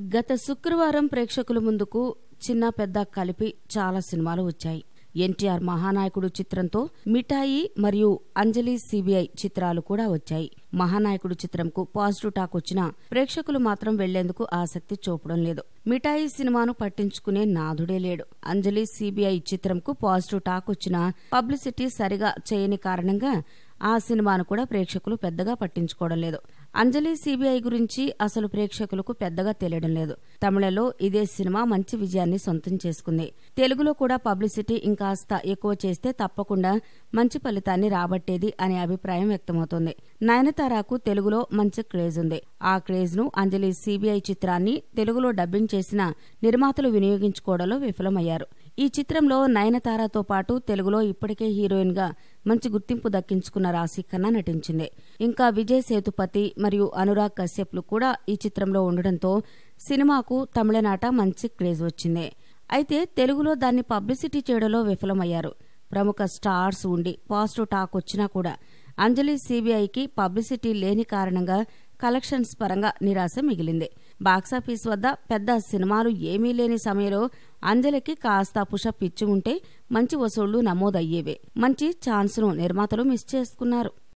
గత శుక్రవారం ప్రేక్షకుల ముందుకు చిన్న పెద్ద కలిపి చాలా సినిమాలు వచ్చాయి ఎన్టీఆర్ మహానాయకుడు చిత్రంతో మిఠాయి మరియు అంజలి సిబిఐ చిత్రాలు కూడా వచ్చాయి మహానాయకుడు చిత్రంకు పాజిటివ్ టాక్ వచ్చినా ప్రేక్షకులు మాత్రం వెళ్లేందుకు ఆసక్తి చూపడం లేదు మిఠాయి సినిమాను పట్టించుకునే నాథుడే లేడు అంజలి సిబిఐ చిత్రంకు పాజిటివ్ టాక్ వచ్చినా పబ్లిసిటీ సరిగా చేయని కారణంగా ఆ సినిమాను కూడా ప్రేక్షకులు పెద్దగా పట్టించుకోవడం లేదు అంజలి సిబిఐ గురించి అసలు ప్రేక్షకులకు పెద్దగా తెలియడం లేదు తమిళలో ఇదే సినిమా మంచి విజయాన్ని సొంతం చేసుకుంది తెలుగులో కూడా పబ్లిసిటీ ఇంకాస్త ఎక్కువ చేస్తే తప్పకుండా మంచి ఫలితాన్ని రాబట్టేది అనే అభిప్రాయం వ్యక్తమవుతోంది నయనతారకు తెలుగులో మంచి క్రేజ్ ఉంది ఆ క్రేజ్ ను అంజలి సిబిఐ చిత్రాన్ని తెలుగులో డబ్బింగ్ చేసిన నిర్మాతలు వినియోగించుకోవడంలో విఫలమయ్యారు ఈ చిత్రంలో నయనతారతో పాటు తెలుగులో ఇప్పటికే హీరోయిన్ గా మంచి గుర్తింపు దక్కించుకున్న రాశి ఖన్నా నటించింది ఇంకా విజయ్ సేతుపతి మరియు అనురాగ్ కశ్యప్లు కూడా ఈ చిత్రంలో ఉండడంతో సినిమాకు తమిళనాట మంచి క్రేజ్ వచ్చింది అయితే తెలుగులో దాన్ని పబ్లిసిటీ చేయడంలో విఫలమయ్యారు ప్రముఖ స్టార్స్ ఉండి పాజిటివ్ టాక్ వచ్చినా కూడా అంజలి సిబిఐకి పబ్లిసిటీ లేని కారణంగా కలెక్షన్స్ పరంగా నిరాశ మిగిలింది బాక్సాఫీస్ వద్ద పెద్ద సినిమాలు ఏమీ లేని సమయంలో అంజలికి కాస్త పుషప్ ఇచ్చి ఉంటే మంచి వసూళ్లు నమోదయ్యేవే మంచి ఛాన్స్ను నిర్మాతలు మిస్ చేసుకున్నారు